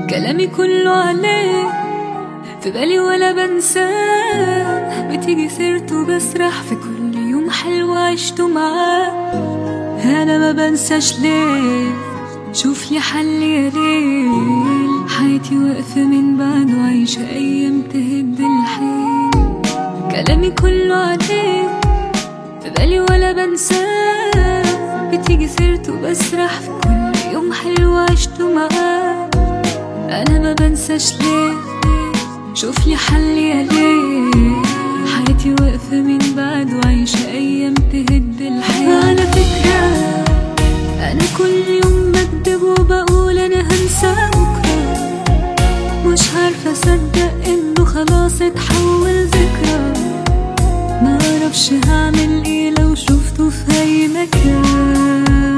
كلامي كله عليه في بالي ولا بنساه بتيجي سيرته بسرح في كل يوم حلو عشته معاه انا ما بنساش ليه شوف لي حل يا ليل حياتي واقفة من بعده عايشة أيام تهد الحيل كلامي كله عليه في بالي ولا بنساه بتيجي سيرته بسرح في كل يوم حلو عشته معاه أنا ما بنساش ليه شوف لي حل يا ليل حياتي واقفة من بعده عايشة أيام تهد الحيل على فكرة أنا كل يوم بكدب وبقول أنا هنسى بكرة مش عارفة أصدق إنه خلاص اتحول ذكرى ما أعرفش هعمل إيه لو شفته في أي مكان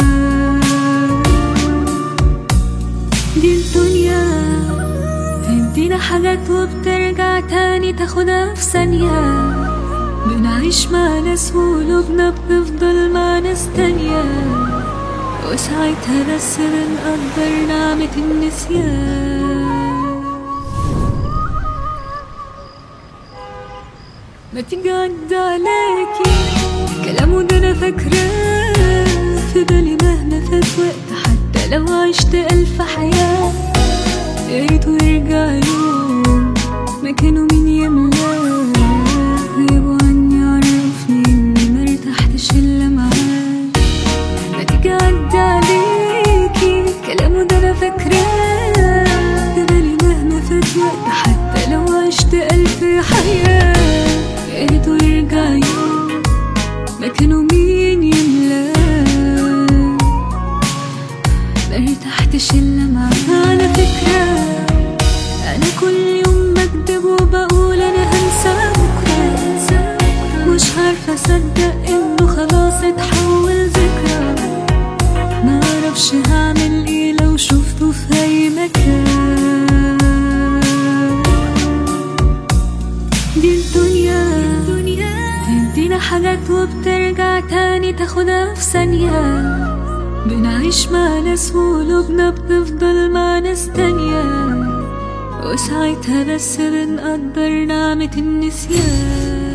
دي الدنيا بتدينا حاجات وبترجع تاني تاخدها في ثانية بنعيش مع ناس وقلوبنا بتفضل مع ناس تانية وساعتها بس بنقدر نعمة النسيان ما تيجي عدى عليكي كلامه ده انا فاكراه في بالي مهما فات وقت حتى لو عشت ألف حياة يا ريته يرجع يوم مكانه مين يملاه غيبه عني عرفني اني مرتحتش الا معاه ما تيجي عدى عليكي كلامه ده انا فاكراه في بالي مهما فات وقت حتى لو عشت ألف حياة يا ريته يرجع يوم مكانه مين يملاه مرتحتش الا معاه على فكرة انا كل يوم بكدب وبقول انا هنسى بكرة مش عارفة اصدق انه خلاص اتحول ذكرى ما اعرفش هعمل ايه لو شفته في اي مكان دي الدنيا بتدينا حاجات وبترجع تاني تاخدها في ثانية بنعيش مع ناس وقلوبنا بتفضل مع ناس تانية وساعتها بس بنقدر نعمة النسيان